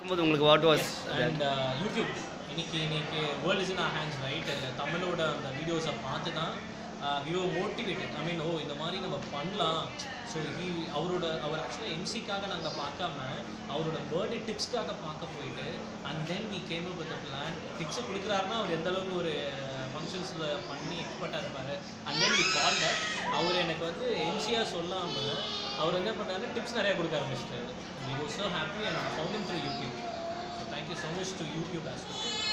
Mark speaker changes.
Speaker 1: போது உங்களுக்கு what was
Speaker 2: and YouTube இன்னைக்கு இன்னைக்கு world is in our hands right தமிழோட அந்த வீடியோஸை பார்த்து தான் வி மோட்டிவேட்டட் ஐ மீன் ஓ இந்த மாதிரி நம்ம பண்ணலாம் ஸோ ஹி அவரோட அவர் ஆக்சுவலாக எம்சிக்காக நாங்கள் பார்க்காம அவரோட பர்த்டே டிப்ஸ்க்காக பார்க்க போயிட்டு and then we came with plan டிப்ஸை கொடுக்குறாருன்னா அவர் எந்த அளவுக்கு ஒரு ஃபங்க்ஷன்ஸில் பண்ணி எக்ஸ்பர்ட்டாக இருப்பார் அண்ட் தென் வி கால் அவர் எனக்கு வந்து எம்சியாக சொல்லாமல் அவர் என்ன பண்ணாரு டிப்ஸ் நிறையா கொடுக்க ஆரம்பிச்சிட்டாரு we was so happy and found through YouTube so thank you so much to YouTube as